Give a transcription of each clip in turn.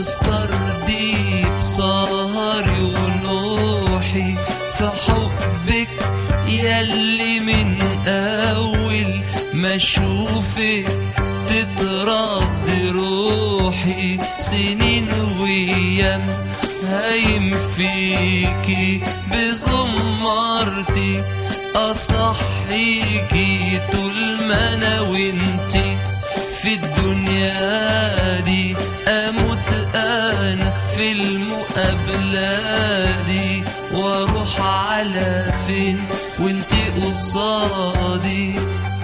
مسترضي بسهري ونوحي في حبك يلي من أول ما أشوفك تترد روحي سنين وأيام هايم فيكي بزمرتي أصحيكي طول ما أنا وانتي في الدنيا دي أموت أنا في المقابلة دي وأروح على فين وانتي قصادي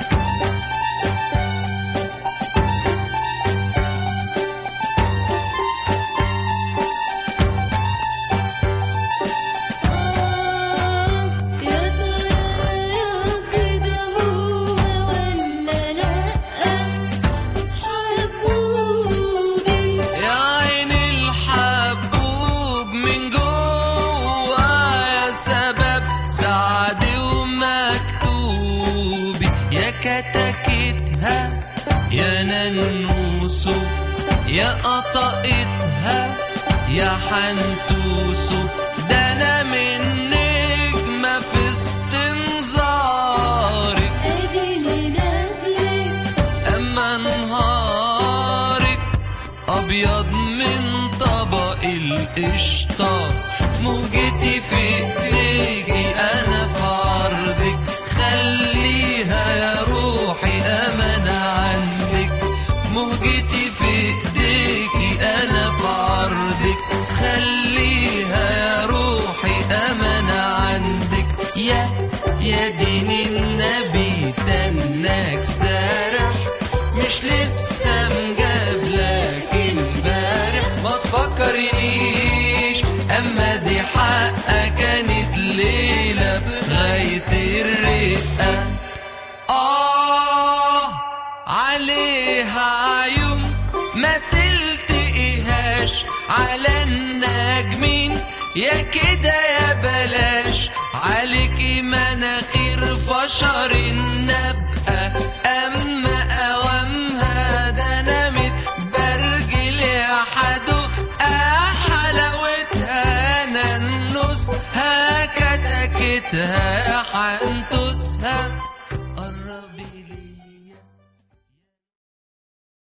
آه يا ترى ربي ده هو ولا لأ حبوبي يا عين الحبوب من جوا يا سبب سعدي ومكتوبي يا كتكتها يا ننوسو يا قطقتها يا حنتوسو ده انا من نجمة في استنظارك ادي اللي نازلك اما نهارك ابيض من طبق القشطة موجتي في ايديكي انا في عرضك خليها يا روحي امانة عندك موجتي في ايديكي انا في عرضك خليها يا روحي امانة عندك يا يا دين النبي تنك سارح مش لسه مجابلك امبارح ما تفكرنيش اما دي حقها كانت ليلة غاية الرقة آه عليها عيون ما تلتقيهاش على النجمين يا كده يا بلاش عليكي مناخير فشر النبقى أما أوامها ده أنا متبرجل يا حدو آه حلاوتها أنا النص هكتكتها حنتوسها